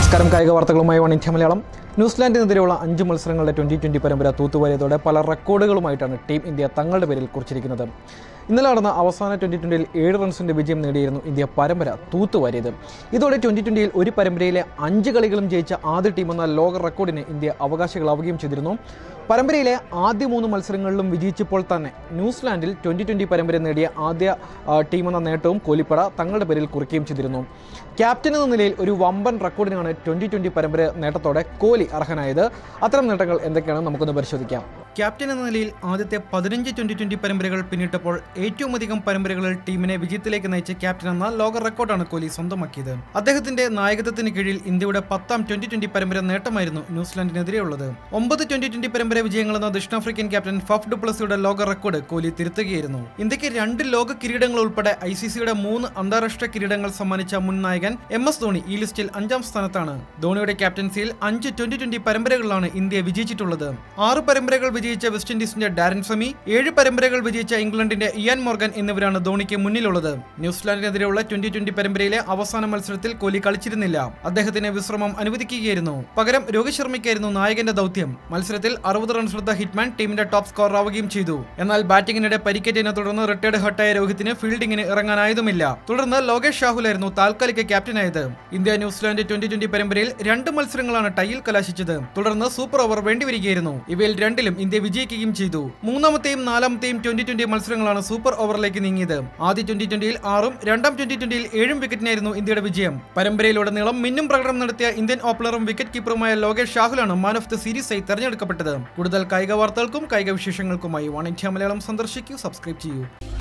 നമസ്കാരം കായിക വാർത്തകളുമായി വൺ ഇന്ത്യ മലയാളം ന്യൂസിലാൻഡിനെതിരെയുള്ള അഞ്ച് മത്സരങ്ങളുടെ ട്വൻ്റി ട്വൻ്റി പരമ്പര തൂത്തുവാരിയതോടെ പല റെക്കോർഡുകളുമായിട്ടാണ് ടീം ഇന്ത്യ തങ്ങളുടെ പേരിൽ കുറിച്ചിരിക്കുന്നത് ഇന്നലെ നടന്ന അവസാന ട്വൻ്റി ട്വൻ്റിയിൽ ഏഴ് റൺസിൻ്റെ വിജയം നേടിയിരുന്നു ഇന്ത്യ പരമ്പര തൂത്തുവാരിയത് ഇതോടെ ട്വൻ്റി ട്വൻ്റിയിൽ ഒരു പരമ്പരയിലെ അഞ്ച് കളികളും ജയിച്ച ആദ്യ ടീമെന്ന ലോക റെക്കോർഡിന് ഇന്ത്യ അവകാശികളാവുകയും ചെയ്തിരുന്നു പരമ്പരയിലെ ആദ്യ മൂന്ന് മത്സരങ്ങളിലും വിജയിച്ചപ്പോൾ തന്നെ ന്യൂസിലാൻഡിൽ ട്വൻ്റി ട്വൻ്റി പരമ്പര നേടിയ ആദ്യ ആ, ടീമെന്ന നേട്ടവും കോലിപ്പട തങ്ങളുടെ പേരിൽ കുറിക്കുകയും ചെയ്തിരുന്നു ക്യാപ്റ്റൻ എന്ന നിലയിൽ ഒരു വമ്പൻ റെക്കോർഡിനാണ് ട്വൻ്റി ട്വൻ്റി പരമ്പര നേട്ടത്തോടെ കോഹ്ലി അർഹനായത് അത്തരം നേട്ടങ്ങൾ എന്തൊക്കെയാണെന്ന് നമുക്കൊന്ന് പരിശോധിക്കാം ക്യാപ്റ്റൻ എന്ന നിലയിൽ ആദ്യത്തെ പതിനഞ്ച് ട്വൻ്റി ട്വൻ്റി പരമ്പരകൾ പിന്നിട്ടപ്പോൾ ഏറ്റവും അധികം പരമ്പരകളിൽ ടീമിനെ വിജയത്തിലേക്ക് നയിച്ച ക്യാപ്റ്റൻ എന്ന ലോക റെക്കോർഡാണ് കോഹ്ലി സ്വന്തമാക്കിയത് അദ്ദേഹത്തിന്റെ നായകത്വത്തിന് കീഴിൽ ഇന്ത്യയുടെ പത്താം ട്വൻ്റി ട്വൻ്റി പരമ്പര നേട്ടമായിരുന്നു ന്യൂസിലാൻഡിനെതിരെയുള്ളത് ഒമ്പത് ട്വൻ്റി ട്വൻ്റി പരമ്പര വിജയങ്ങളെന്ന ദക്ഷിണാഫ്രിക്കൻ ക്യാപ്റ്റൻ ഫഫ് ഡുപ്ലസിയുടെ ലോക റെക്കോർഡ് കോഹ്ലി തിരുത്തുകയായിരുന്നു ഇന്ത്യക്ക് രണ്ട് ലോക കിരീടങ്ങൾ ഉൾപ്പെടെ ഐ സി സിയുടെ മൂന്ന് അന്താരാഷ്ട്ര കിരീടങ്ങൾ സമ്മാനിച്ച മുൻ നായകൻ എം എസ് ധോണി ഈ ലിസ്റ്റിൽ അഞ്ചാം സ്ഥാനത്താണ് ധോണിയുടെ ക്യാപ്റ്റൻസിയിൽ അഞ്ച് ട്വന്റി ട്വന്റി പരമ്പരകളിലാണ് ഇന്ത്യ വിജയിച്ചിട്ടുള്ളത് ആറ് പരമ്പരകൾ വിജയിച്ച വെസ്റ്റ് ഇൻഡീസിന്റെ ഡാരൻ സമി ഏഴ് പരമ്പരകൾ വിജയിച്ച ഇംഗ്ലണ്ടിന്റെ ഇയാൻ മോർഗൻ എന്നിവരാണ് ധോണിക്ക് മുന്നിലുള്ളത് ന്യൂസിലാൻഡിനെതിരെയുള്ള ട്വന്റി ട്വന്റി പരമ്പരയിലെ അവസാന മത്സരത്തിൽ കോഹ്ലി കളിച്ചിരുന്നില്ല അദ്ദേഹത്തിന് വിശ്രമം അനുവദിക്കുകയായിരുന്നു പകരം രോഹിത് ശർമ്മയ്ക്കായിരുന്നു നായകന്റെ ദൗത്യം മത്സരത്തിൽ അറുപത് റൺസ് എടുത്ത ഹിറ്റ്മാൻ ടീമിന്റെ ടോപ്പ് സ്കോർ ആവുകയും ചെയ്തു എന്നാൽ ബാറ്റിംഗിനിടെ പരിക്കേറ്റതിനെ തുടർന്ന് റിട്ടയർഡ് ഹട്ടായ രോഹിത്തിന് ഫീൽഡിംഗിന് ഇറങ്ങാനായതുമില്ല തുടർന്ന് ലോകേഷ് രാഹുലായിരുന്നു താൽക്കാലിക ക്യാപ്റ്റനായത് ഇന്ത്യ ന്യൂസിലാൻഡ് ട്വന്റി ട്വന്റി പരമ്പരയിൽ രണ്ട് മത്സരങ്ങളാണ് ടൈയിൽ കലാശിച്ചത് തുടർന്ന് സൂപ്പർ ഓവർ വേണ്ടിവരികയായിരുന്നു ഇവയിൽ രണ്ടിലും ഇന്ത്യ വിജയിക്കുകയും ചെയ്തു മൂന്നാമത്തെയും നാലാമത്തെയും ട്വന്റി ട്വന്റി മത്സരങ്ങളാണ് സൂപ്പർ ഓവറിലേക്ക് നീങ്ങിയത് ആദ്യ ട്വന്റി ട്വന്റിയിൽ ആറും രണ്ടാം ട്വന്റി ട്വന്റിയിൽ ഏഴും വിക്കറ്റിനായിരുന്നു ഇന്ത്യയുടെ വിജയം പരമ്പരയിലുടനീളം മിന്നും പ്രകടനം നടത്തിയ ഇന്ത്യൻ ഓപ്പണറും വിക്കറ്റ് കീപ്പറുമായ ലോകേഷ് രാഹുലാണ് മാൻ ഓഫ് ദ സീരീസായി തെരഞ്ഞെടുക്കപ്പെട്ടത് കൂടുതൽ കായിക വാർത്തകൾക്കും കായിക വിശേഷങ്ങൾക്കുമായി വൺ ഇന്ത്യ മലയാളം സന്ദർശിക്കൂ സബ്സ്ക്രൈബ് ചെയ്യൂ